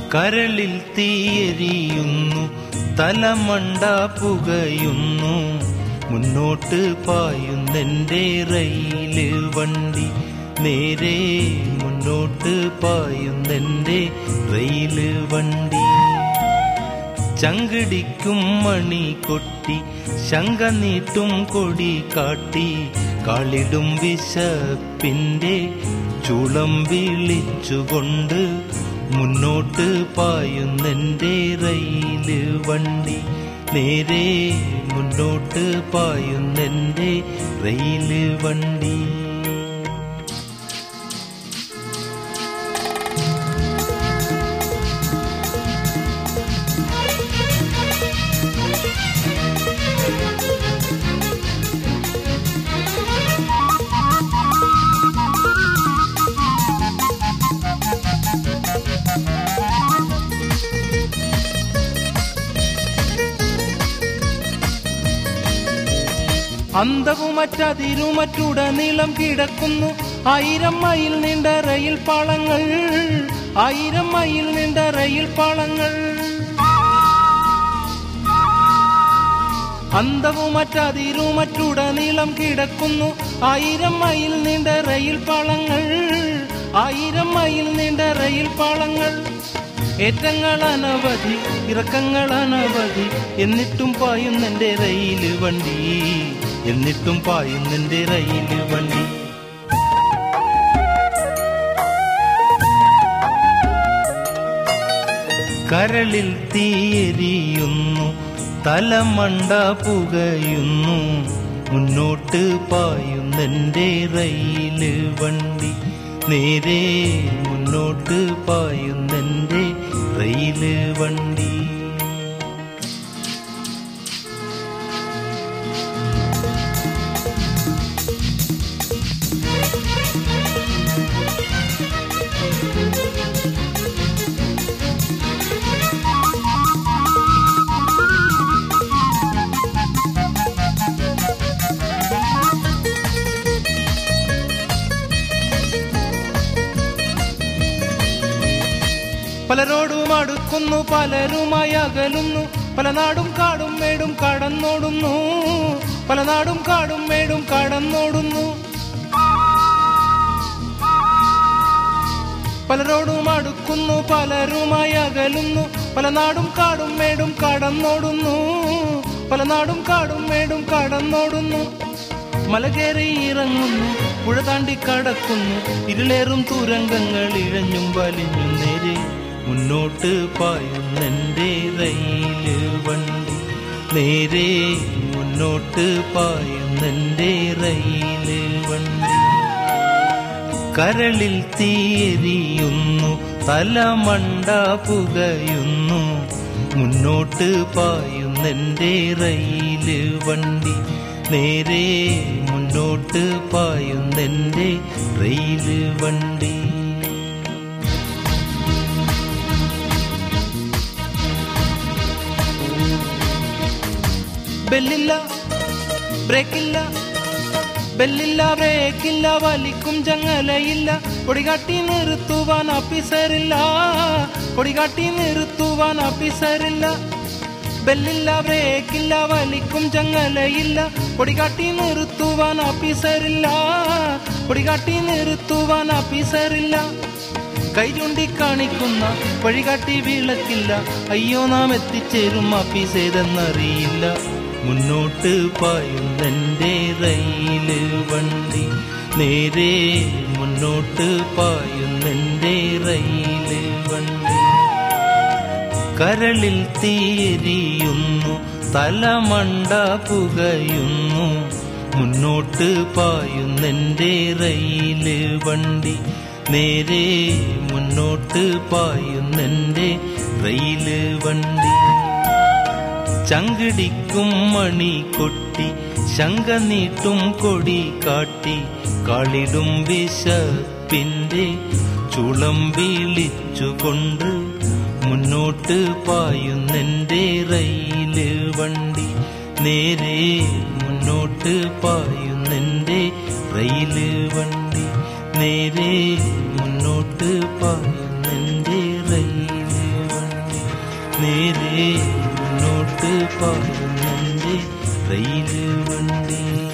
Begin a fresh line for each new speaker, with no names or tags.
കരളിൽ തീയെരിയുന്നു തലമണ്ട പുകയുന്നു മുന്നോട്ട് പായുന്നെന്റെ റെയില് വണ്ടി നേരെ മുന്നോട്ട് പായുന്നെന്റെ റെയില് വണ്ടി ചങ്കിടിക്കും മണി കൊട്ടി ശങ്ക നീട്ടും കൊടി കാട്ടി കാളിടും വിശപ്പിന്റെ ചൂളം വിളിച്ചുകൊണ്ട് മുന്നോട്ട് പായുന്നെന്റെ റെയില് വണ്ടി നേരെ മുന്നോട്ട് പായുന്നെന്റെ റെയില് വണ്ടി
അന്തവുമറ്റതിരുമറ്റുടനീളം കിടക്കുന്നു ആയിരം മൈൽ നീണ്ട റെയിൽ പാളങ്ങൾ ആയിരം മൈൽ നീണ്ട റെയിൽ പാളങ്ങൾ അന്തവുമറ്റതിരുമറ്റുടനീളം കിടക്കുന്നു ആയിരം മൈൽ നീണ്ട റെയിൽ പാളങ്ങൾ ആയിരം മൈൽ നീണ്ട റെയിൽ പാളങ്ങൾ ഏറ്റങ്ങൾ അനവധി ഇറക്കങ്ങൾ അനവധി എന്നിട്ടും പായുന്നെന്റെ റെയില് വണ്ടി എന്നിട്ടും പായുന്നെന്റെ റെയില് വണ്ടി
കരളിൽ തീയെരിയുന്നു തലമണ്ട പുകയുന്നു മുന്നോട്ട് പായുന്നെന്റെ റെയില് വണ്ടി നേരെ മുന്നോട്ട് പായുന്നെന്റെ റെയില് വണ്ടി
പലരോടും അടുക്കുന്നു പലരുമായി അകലുന്നു പല നാടും കാടും മേടും കടന്നോടുന്നു പല നാടും കാടും മേടും കടന്നോടുന്നു പലരോടും അടുക്കുന്നു പലരുമായി അകലുന്നു പല നാടും കാടും മേടും കടന്നോടുന്നു പല നാടും കാടും മേടും കടന്നോടുന്നു മല കയറി ഇറങ്ങുന്നു പുഴ താണ്ടി കടക്കുന്നു ഇരുളേറും തുരങ്കങ്ങൾ ഇഴഞ്ഞും വലിഞ്ഞും നേരെ മുന്നോട്ട് പായുന്നെന്റെ റെയില് വണ്ടി നേരെ മുന്നോട്ട് പായുന്നെന്റെ റെയില് വണ്ടി കരളിൽ തീയെരിയുന്നു തലമണ്ട പുകയുന്നു മുന്നോട്ട് പായുന്നെന്റെ റെയില് വണ്ടി നേരെ മുന്നോട്ട് പായുന്നെന്റെ റെയില് വണ്ടി ബെല്ലില്ല ബ്രേക്കില്ല ബെല്ലില്ല ബ്രേക്കില്ല വലിക്കും ചങ്ങലയില്ല കൊടികാട്ടി നിർത്തുവാൻ ഓഫീസറില്ല കൊടികാട്ടി നിർത്തുവാൻ ഓഫീസറില്ല ബെല്ലില്ല ബ്രേക്കില്ല വലിക്കും ചങ്ങലയില്ല കൊടികാട്ടി നിർത്തുവാൻ ഓഫീസറില്ല കൊടികാട്ടി നിർത്തുവാൻ ഓഫീസറില്ല കൈ ചൂണ്ടിക്കാണിക്കുന്ന വഴികാട്ടി വിളക്കില്ല അയ്യോ നാം എത്തിച്ചേരും ഓഫീസ് ഏതെന്നറിയില്ല മുന്നോട്ട് പായുന്നെന്റെ റെയില് വണ്ടി നേരെ മുന്നോട്ട് പായുന്നെന്റെ റെയില് വണ്ടി കരളിൽ തീയെരിയുന്നു തലമണ്ട പുകയുന്നു മുന്നോട്ട് പായുന്നെന്റെ റെയില് വണ്ടി നേരെ മുന്നോട്ട് പായുന്നെന്റെ റെയില് വണ്ടി ചങ്കിടിക്കും മണി കൊട്ടി ശങ്ക നീട്ടും കൊടി കാട്ടി കാളിടും വിശപ്പിന്റെ ചുളം വിളിച്ചുകൊണ്ട് മുന്നോട്ട് പായുന്നെന്റെ റെയില് വണ്ടി നേരെ മുന്നോട്ട് പായുന്നെന്റെ റെയില് വണ്ടി നേരെ മുന്നോട്ട് പായുന്നെന്റെ റെയില്
നേരെ മുന്നോട്ട് പായുന്നെന്റെ റെയില് വണ്ടി